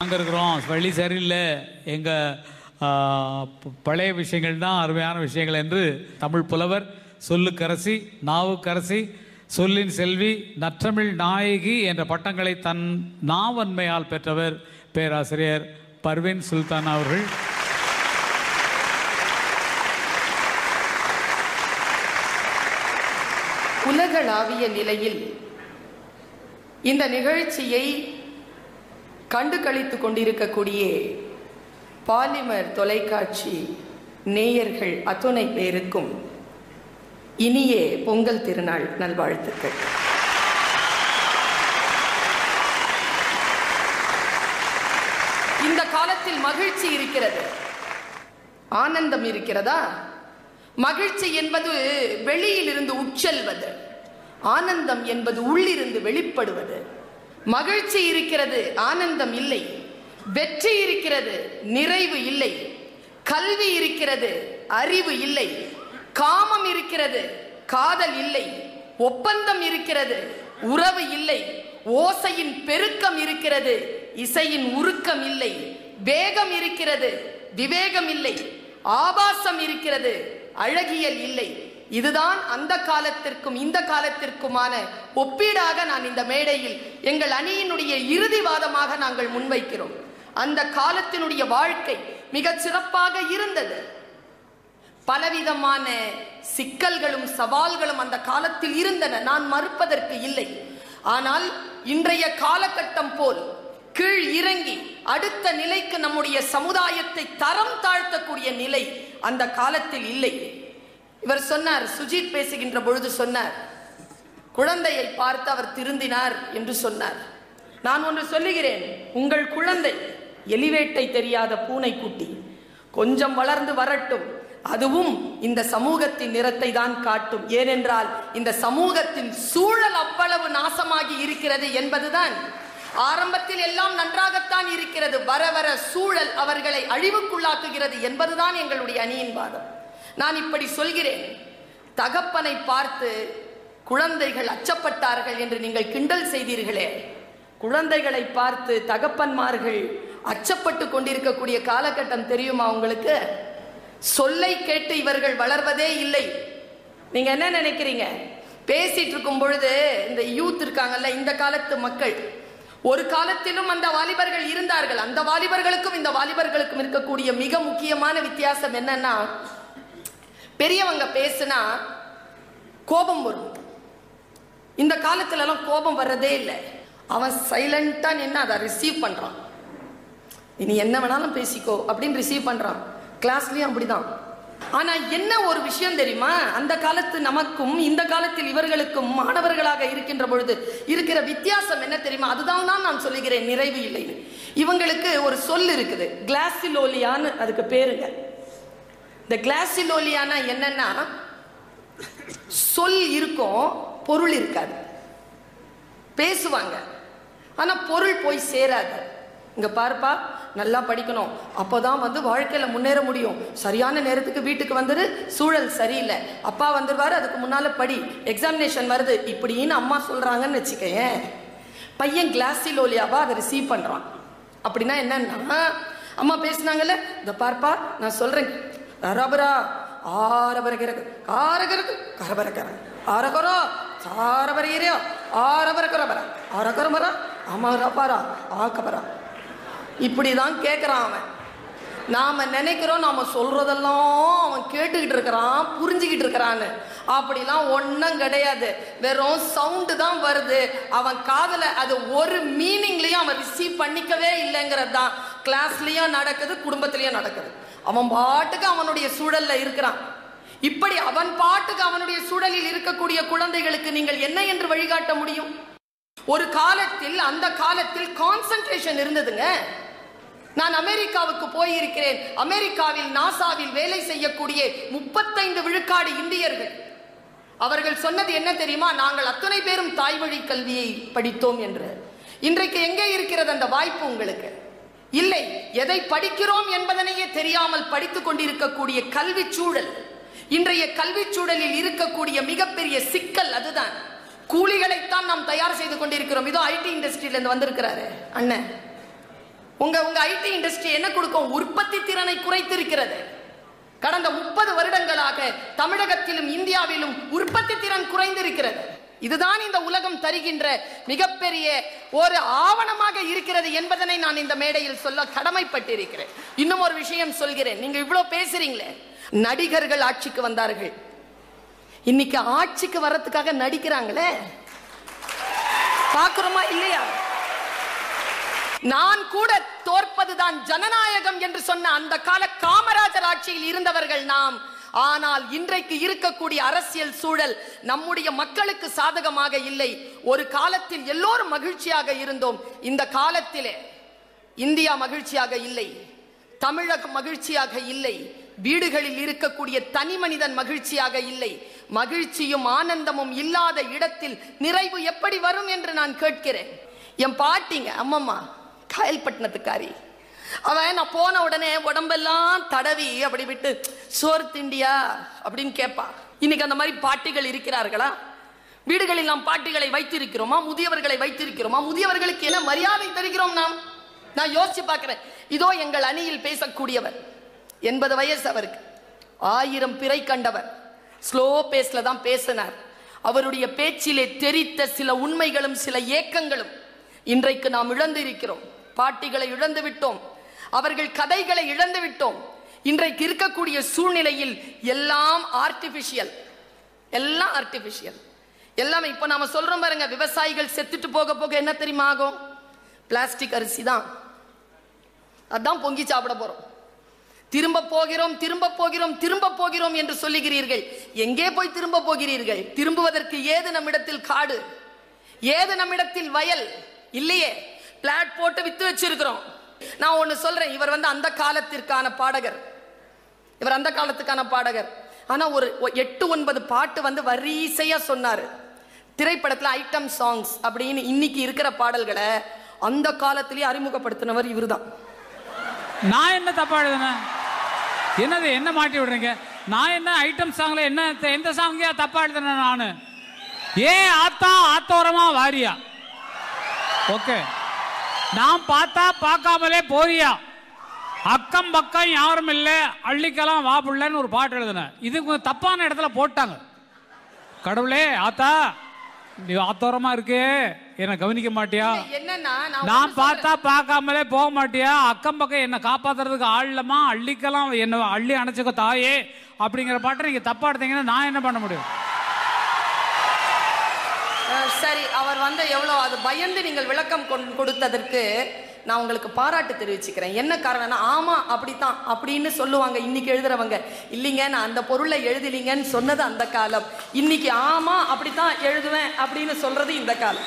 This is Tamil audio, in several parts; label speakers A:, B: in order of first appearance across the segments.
A: நாங்கள் இருக்கிறோம் வழி சரியில்லை எங்கள் பழைய விஷயங்கள் தான் அருமையான விஷயங்கள் என்று தமிழ் புலவர் சொல்லுக்கரசி நாவுக்கரசி சொல்லின் செல்வி நற்றமிழ் நாயகி என்ற பட்டங்களை தன் நாவன்மையால் பெற்றவர் பேராசிரியர் பர்வீன் சுல்தான் அவர்கள்
B: உலகளாவிய நிலையில் இந்த நிகழ்ச்சியை கண்டு கழித்து கொண்டிருக்கக்கூடிய பாலிமர் தொலைக்காட்சி நேயர்கள் அத்துணை பேருக்கும் இனிய பொங்கல் திருநாள் நல்வாழ்த்துக்கள் இந்த காலத்தில் மகிழ்ச்சி இருக்கிறது ஆனந்தம் இருக்கிறதா மகிழ்ச்சி என்பது வெளியிலிருந்து உட்செல்வது ஆனந்தம் என்பது உள்ளிருந்து வெளிப்படுவது மகிழ்ச்சி இருக்கிறது ஆனந்தம் இல்லை வெற்றி இருக்கிறது நிறைவு இல்லை கல்வி இருக்கிறது அறிவு இல்லை காமம் இருக்கிறது காதல் இல்லை ஒப்பந்தம் இருக்கிறது உறவு இல்லை ஓசையின் பெருக்கம் இருக்கிறது இசையின் உருக்கம் இல்லை வேகம் இருக்கிறது விவேகம் இல்லை ஆபாசம் இருக்கிறது அழகியல் இல்லை இதுதான் அந்த காலத்திற்கும் இந்த காலத்திற்குமான ஒப்பீடாக நான் இந்த மேடையில் எங்கள் அணியினுடைய இறுதிவாதமாக நாங்கள் முன்வைக்கிறோம் அந்த காலத்தினுடைய வாழ்க்கை மிகச் சிறப்பாக இருந்தது பலவிதமான சிக்கல்களும் சவால்களும் அந்த காலத்தில் இருந்தன நான் மறுப்பதற்கு இல்லை ஆனால் இன்றைய காலகட்டம் போல் கீழ் இறங்கி அடுத்த நிலைக்கு நம்முடைய சமுதாயத்தை தரம் தாழ்த்தக்கூடிய நிலை அந்த காலத்தில் இல்லை இவர் சொன்னார் சுஜித் பேசுகின்ற பொழுது சொன்னார் குழந்தையை பார்த்து அவர் திருந்தினார் என்று சொன்னார் நான் ஒன்று சொல்லுகிறேன் உங்கள் குழந்தை எலிவேட்டை தெரியாத பூனைக்குட்டி கொஞ்சம் வளர்ந்து வரட்டும் அதுவும் இந்த சமூகத்தின் நிறத்தை தான் காட்டும் ஏனென்றால் இந்த சமூகத்தின் சூழல் அவ்வளவு நாசமாகி இருக்கிறது என்பதுதான் ஆரம்பத்தில் எல்லாம் நன்றாகத்தான் இருக்கிறது வர வர சூழல் அவர்களை அழிவுக்குள்ளாக்குகிறது என்பதுதான் எங்களுடைய அணியின் வாதம் நான் இப்படி சொல்கிறேன் தகப்பனை பார்த்து குழந்தைகள் அச்சப்பட்டார்கள் என்று நீங்கள் கிண்டல் செய்தீர்களே குழந்தைகளை பார்த்து தகப்பன்மார்கள் அச்சப்பட்டு கொண்டிருக்கக்கூடிய காலகட்டம் தெரியுமா உங்களுக்கு சொல்லை கேட்டு இவர்கள் வளர்வதே இல்லை நீங்க என்ன நினைக்கிறீங்க பேசிட்டு இருக்கும் பொழுது இந்த யூத் இருக்காங்கல்ல இந்த காலத்து மக்கள் ஒரு காலத்திலும் அந்த வாலிபர்கள் இருந்தார்கள் அந்த வாலிபர்களுக்கும் இந்த வாலிபர்களுக்கும் இருக்கக்கூடிய மிக முக்கியமான வித்தியாசம் என்னன்னா பெரியவங்க பேசுனா கோபம் வரும் இந்த காலத்துல எல்லாம் கோபம் வர்றதே இல்லை அவன் சைலண்டா நின்று அதை ரிசீவ் பண்றான் இனி என்ன வேணாலும் பேசிக்கோ அப்படின்னு ரிசீவ் பண்றான் கிளாஸ்லயும் அப்படிதான் ஆனா என்ன ஒரு விஷயம் தெரியுமா அந்த காலத்து நமக்கும் இந்த காலத்தில் இவர்களுக்கும் மாணவர்களாக இருக்கின்ற பொழுது இருக்கிற வித்தியாசம் என்ன தெரியுமா அதுதான் தான் நான் சொல்லுகிறேன் நிறைவு இல்லைன்னு இவங்களுக்கு ஒரு சொல் இருக்குது கிளாசிலோலியான்னு அதுக்கு பேருங்க இந்த கிளாசிலோலியானா என்னன்னா சொல் இருக்கும் பொருள் இருக்காது பேசுவாங்க ஆனா பொருள் போய் சேராது இங்க பாருப்பா நல்லா படிக்கணும் அப்போதான் வந்து வாழ்க்கையில முன்னேற முடியும் சரியான நேரத்துக்கு வீட்டுக்கு வந்துரு சூழல் சரியில்லை அப்பா வந்துருவாரு அதுக்கு முன்னால படி எக்ஸாமினேஷன் வருது இப்படின்னு அம்மா சொல்றாங்கன்னு வச்சுக்கேன் பையன் கிளாசிலோலியாவா அதை ரிசீவ் பண்றான் அப்படின்னா என்னன்னா அம்மா பேசுனாங்கல்ல இந்த பார்ப்பா நான் சொல்றேன் ரபரா ஆரபரகிறது காரகிறது கரபரக்கர ஆரகரோ சாரபரையோ ஆரபரக்கரபர ஆரகரமரா அமரபரா ஆக்கபரா இப்படிதான் கேட்குறான் அவன் நாம நினைக்கிறோம் நாம சொல்றதெல்லாம் அவன் கேட்டுக்கிட்டு இருக்கிறான் புரிஞ்சுக்கிட்டு இருக்கிறான்னு அப்படிலாம் ஒன்றும் கிடையாது வெறும் சவுண்டு தான் வருது அவன் காதுல அது ஒரு மீனிங்லயும் அவன் ரிசீவ் பண்ணிக்கவே இல்லைங்கிறது தான் கிளாஸ்லயும் நடக்குது குடும்பத்திலயும் நடக்குது அவன் பாட்டுக்கு அவனுடைய சூழல்ல இருக்கிறான் இப்படி அவன் பாட்டுக்கு அவனுடைய சூழலில் இருக்கக்கூடிய குழந்தைகளுக்கு நீங்கள் என்ன என்று வழிகாட்ட முடியும் ஒரு காலத்தில் அந்த காலத்தில் கான்சென்ட்ரேஷன் இருந்ததுங்க நான் அமெரிக்காவுக்கு போயிருக்கிறேன் அமெரிக்காவில் நாசாவில் வேலை செய்யக்கூடிய முப்பத்தைந்து விழுக்காடு இந்தியர்கள் அவர்கள் சொன்னது என்ன தெரியுமா நாங்கள் அத்தனை பேரும் தாய்மொழி கல்வியை படித்தோம் என்று இன்றைக்கு எங்கே இருக்கிறது அந்த வாய்ப்பு உங்களுக்கு இல்லை எதை படிக்கிறோம் என்பதனையே தெரியாமல் படித்துக் கொண்டிருக்கக்கூடிய கல்வி சூழல் இன்றைய கல்வி சூழலில் இருக்கக்கூடிய மிகப்பெரிய சிக்கல் அதுதான் கூலிகளைத்தான் நாம் தயார் செய்து கொண்டிருக்கிறோம் இதோ ஐடி இண்டஸ்ட்ரியில இருந்து வந்திருக்கிறாரு அண்ணன் உங்க உங்க ஐடி இண்டஸ்ட்ரி என்ன கொடுக்கும் உற்பத்தி திறனை குறைத்திருக்கிறது கடந்த முப்பது வருடங்களாக தமிழகத்திலும் இந்தியாவிலும் உற்பத்தி திறன் குறைந்திருக்கிறது இதுதான் இந்த உலகம் தருகின்ற மிகப்பெரிய ஒரு ஆவணமாக இருக்கிறது என்பதனை நான் இந்த மேடையில் சொல்ல கடமைப்பட்டிருக்கிறேன் இன்னும் ஒரு விஷயம் சொல்கிறேன் நீங்க இவ்வளவு பேசுறீங்களே நடிகர்கள் ஆட்சிக்கு வந்தார்கள் இன்னைக்கு ஆட்சிக்கு வர்றதுக்காக நடிக்கிறாங்களே பார்க்கிறோமா இல்லையா நான் கூட தோற்பதுதான் ஜனநாயகம் என்று சொன்ன அந்த கால காமராஜர் ஆட்சியில் இருந்தவர்கள் நாம் ஆனால் இன்றைக்கு இருக்கக்கூடிய அரசியல் சூழல் நம்முடைய மக்களுக்கு சாதகமாக இல்லை ஒரு காலத்தில் எல்லோரும் மகிழ்ச்சியாக இருந்தோம் இந்த காலத்திலே இந்தியா மகிழ்ச்சியாக இல்லை தமிழகம் மகிழ்ச்சியாக இல்லை வீடுகளில் இருக்கக்கூடிய தனி மனிதன் மகிழ்ச்சியாக இல்லை மகிழ்ச்சியும் ஆனந்தமும் இல்லாத இடத்தில் நிறைவு எப்படி வரும் என்று நான் கேட்கிறேன் என் பாட்டிங்க அம்மம்மா காயல்பட்டினத்துக்காரி அவன் நான் போன உடனே உடம்பெல்லாம் தடவி அப்படி விட்டு சோறு திண்டியா அப்படின்னு கேட்பா இன்னைக்கு அந்த மாதிரி பாட்டிகள் இருக்கிறார்களா வீடுகளில் நாம் பாட்டிகளை வைத்திருக்கிறோமா முதியவர்களை வைத்திருக்கிறோமா முதியவர்களுக்கு என்ன மரியாதை தருகிறோம் நாம் நான் யோசிச்சு பார்க்கிறேன் இதோ எங்கள் அணியில் பேசக்கூடியவர் எண்பது வயசு அவருக்கு ஆயிரம் பிறை கண்டவர் ஸ்லோ பேஸ்ல தான் பேசினார் அவருடைய பேச்சிலே தெரித்த சில உண்மைகளும் சில ஏக்கங்களும் இன்றைக்கு நாம் இழந்து இருக்கிறோம் பாட்டிகளை இழந்து விட்டோம் அவர்கள் கதைகளை இழந்து விட்டோம் இன்றைக்கு இருக்கக்கூடிய சூழ்நிலையில் எல்லாம் ஆர்டிபிஷியல் எல்லாம் ஆர்டிபிஷியல் எல்லாமே இப்ப நாம சொல்றோம் பாருங்க விவசாயிகள் செத்துட்டு போக போக என்ன தெரியுமா ஆகும் பிளாஸ்டிக் அரிசி தான் அதான் பொங்கி சாப்பிட போறோம் திரும்ப போகிறோம் திரும்ப போகிறோம் திரும்ப போகிறோம் என்று சொல்லுகிறீர்கள் எங்கே போய் திரும்ப போகிறீர்கள் திரும்புவதற்கு ஏது நம்மிடத்தில் காடு ஏது நம்மிடத்தில் வயல் இல்லையே பிளாட் போட்டு வித்து வச்சிருக்கிறோம் நான் ஒன்னு சொல்றேன் இவர் வந்து அந்த காலத்திற்கான பாடகர் இவர் அந்த காலத்துக்கான பாடகர் ஆனா ஒரு ஒ- எட்டு ஒன்பது பாட்டு வந்து வரிசையா சொன்னாரு திரைப்படத்துல ஐட்டம் சாங்ஸ் அப்படின்னு இன்னைக்கு இருக்கிற பாடல்களை அந்த காலத்திலேயே அறிமுகப்படுத்தினவர் இவர்தான்
A: நான் என்ன தப்பா எழுதுனேன் என்னது என்ன மாட்டி விடுறீங்க நான் என்ன ஐட்டம் சாங்ல என்ன எந்த சாங்கையா தப்பா எழுதுனேன் நான் ஏ ஆத்தா ஆத்தோரமா வாரியா ஓகே நான் பார்த்தா பார்க்காமலே போறியா அக்கம் பக்கம் யாரும் இல்லை அள்ளிக்கலாம் வா புள்ளன்னு ஒரு பாட்டு எழுதினேன் இது கொஞ்சம் தப்பான இடத்துல போட்டாங்க கடவுளே ஆத்தா நீ ஆத்தோரமா இருக்கு என்னை கவனிக்க மாட்டியா
B: என்னன்னா நான்
A: நான்
B: ஒண்ணு
A: பார்த்தா பார்க்காமலே போக மாட்டியா அக்கம் பக்கம் என்னை காப்பாத்துறதுக்கு ஆள் இல்லம்மா அள்ளிக்கலாம் என்ன அள்ளி அணைச்சுக்கோ தாயே அப்படிங்கிற பாட்டை நீங்க தப்பா எடுத்தீங்கன்னா நான் என்ன பண்ண முடியும்
B: அஹ் சரி அவர் வந்து எவ்வளோ அது பயந்து நீங்கள் விளக்கம் கொண்- கொடுத்ததற்கு நான் உங்களுக்கு பாராட்டு தெரிவிச்சுக்கிறேன் என்ன காரணம்னா ஆமா அப்படித்தான் அப்படின்னு சொல்லுவாங்க இன்னைக்கு எழுதுறவங்க இல்லைங்க நான் அந்த பொருளை எழுதலீங்கன்னு சொன்னது அந்த காலம் இன்னைக்கு ஆமா அப்படித்தான் எழுதுவேன் அப்படின்னு சொல்றது இந்த காலம்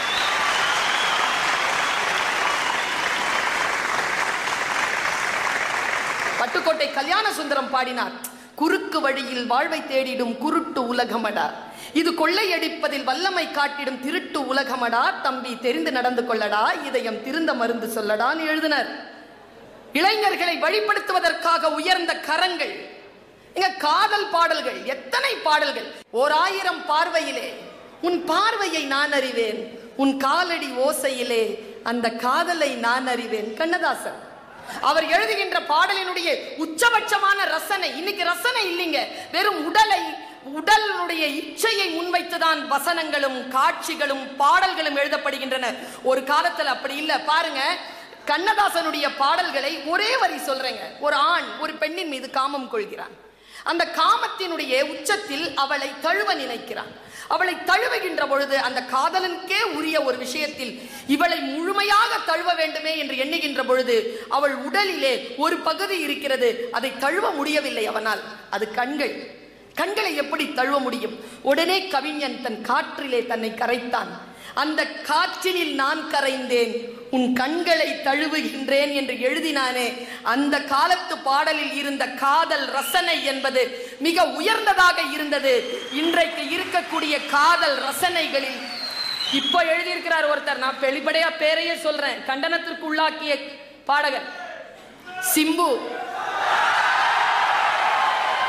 B: பட்டுக்கோட்டை கல்யாண சுந்தரம் பாடினார் குறுக்கு வழியில் வாழ்வை தேடிடும் குருட்டு உலகமடா இது கொள்ளையடிப்பதில் வல்லமை காட்டிடும் திருட்டு உலகமடா தம்பி தெரிந்து நடந்து கொள்ளடா இதயம் திருந்த மருந்து சொல்லடான்னு எழுதினார் இளைஞர்களை வழிபடுத்துவதற்காக உயர்ந்த கரங்கள் இங்க காதல் பாடல்கள் எத்தனை பாடல்கள் ஓர் ஆயிரம் பார்வையிலே உன் பார்வையை நான் அறிவேன் உன் காலடி ஓசையிலே அந்த காதலை நான் அறிவேன் கண்ணதாசன் அவர் எழுதுகின்ற பாடலினுடைய உச்சபட்சமான ரசனை இன்னைக்கு ரசனை இல்லைங்க வெறும் உடலை உடலுடைய இச்சையை முன்வைத்துதான் வசனங்களும் காட்சிகளும் பாடல்களும் எழுதப்படுகின்றன ஒரு காலத்துல அப்படி இல்ல பாருங்க கண்ணதாசனுடைய பாடல்களை ஒரே வரி சொல்றேங்க ஒரு ஆண் ஒரு பெண்ணின் மீது காமம் கொள்கிறான் அந்த காமத்தினுடைய உச்சத்தில் அவளை தழுவ நினைக்கிறான் அவளை தழுவுகின்ற பொழுது அந்த காதலனுக்கே உரிய ஒரு விஷயத்தில் இவளை முழுமையாக தழுவ வேண்டுமே என்று எண்ணுகின்ற பொழுது அவள் உடலிலே ஒரு பகுதி இருக்கிறது அதை தழுவ முடியவில்லை அவனால் அது கண்கள் கண்களை எப்படி தழுவ முடியும் உடனே கவிஞன் தன் காற்றிலே தன்னை கரைத்தான் அந்த காற்றினில் நான் கரைந்தேன் உன் கண்களை தழுவுகின்றேன் என்று எழுதினானே அந்த காலத்து பாடலில் இருந்த காதல் ரசனை என்பது மிக உயர்ந்ததாக இருந்தது இன்றைக்கு இருக்கக்கூடிய காதல் ரசனைகளில் இப்போ எழுதியிருக்கிறார் ஒருத்தர் நான் வெளிப்படையா பேரையே சொல்றேன் கண்டனத்திற்கு உள்ளாக்கிய பாடகர் சிம்பு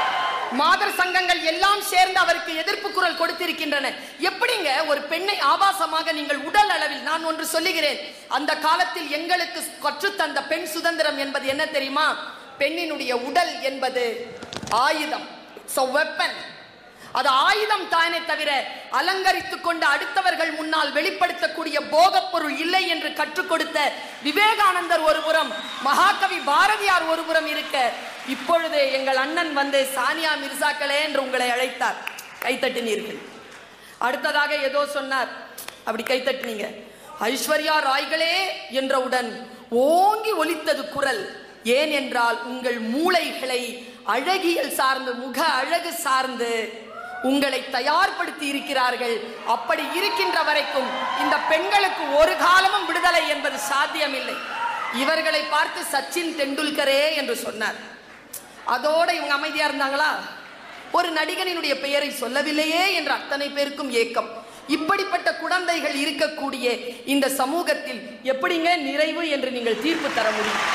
B: மாதர் சங்கங்கள் எல்லாம் சேர்ந்து அவருக்கு எதிர்ப்பு குரல் கொடுத்திருக்கின்றன எப்படிங்க ஒரு பெண்ணை ஆபாசமாக நீங்கள் உடல் அளவில் நான் ஒன்று சொல்லுகிறேன் அந்த காலத்தில் எங்களுக்கு கற்றுத்தந்த பெண் சுதந்திரம் என்பது என்ன தெரியுமா பெண்ணினுடைய உடல் என்பது ஆயுதம் so weapon அது ஆயுதம் தானே தவிர அலங்கரித்துக் கொண்டு அடுத்தவர்கள் முன்னால் வெளிப்படுத்தக்கூடிய போகப் பொருள் இல்லை என்று கற்றுக் கொடுத்த விவேகானந்தர் ஒருபுறம் மகாகவி பாரதியார் ஒருபுறம் இருக்க இப்பொழுது எங்கள் அண்ணன் வந்து சானியா மிர்சாக்களே என்று உங்களை அழைத்தார் கைத்தட்டினீர்கள் அடுத்ததாக ஏதோ சொன்னார் அப்படி கைத்தட்டினீங்க ஐஸ்வர்யா ராய்களே என்றவுடன் ஓங்கி ஒலித்தது குரல் ஏன் என்றால் உங்கள் மூளைகளை அழகியல் சார்ந்து முக அழகு சார்ந்து உங்களை தயார்படுத்தி இருக்கிறார்கள் அப்படி இருக்கின்ற வரைக்கும் இந்த பெண்களுக்கு ஒரு காலமும் விடுதலை என்பது சாத்தியமில்லை இவர்களை பார்த்து சச்சின் தெண்டுல்கரே என்று சொன்னார் அதோட இவங்க அமைதியா இருந்தாங்களா ஒரு நடிகனினுடைய பெயரை சொல்லவில்லையே என்ற அத்தனை பேருக்கும் ஏக்கம் இப்படிப்பட்ட குழந்தைகள் இருக்கக்கூடிய இந்த சமூகத்தில் எப்படிங்க நிறைவு என்று நீங்கள் தீர்ப்பு தர முடியும்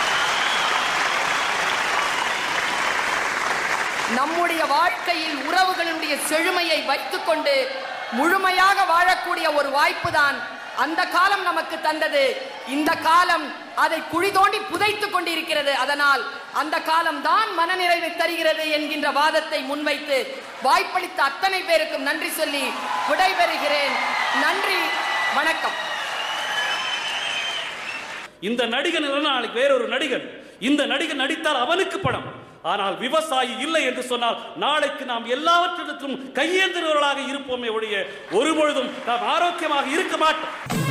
B: நம்முடைய வாழ்க்கையில் உறவுகளினுடைய செழுமையை வைத்துக்கொண்டு முழுமையாக வாழக்கூடிய ஒரு வாய்ப்பு தான் அந்த காலம் நமக்கு தந்தது இந்த காலம் அதை குழி தோண்டி புதைத்துக் கொண்டிருக்கிறது அதனால் அந்த காலம் தான் மனநிறைவை தருகிறது என்கின்ற வாதத்தை முன்வைத்து வாய்ப்பளித்த அத்தனை பேருக்கும் நன்றி சொல்லி விடைபெறுகிறேன் நன்றி வணக்கம்
C: இந்த நடிகன் இல்லைன்னா நாளைக்கு வேறொரு நடிகன் இந்த நடிகன் நடித்தால் அவனுக்கு பணம் ஆனால் விவசாயி இல்லை என்று சொன்னால் நாளைக்கு நாம் எல்லாவற்றிடத்திலும் கையேந்திரவர்களாக இருப்போமே ஒழிய ஒரு பொழுதும் நாம் ஆரோக்கியமாக இருக்க மாட்டோம்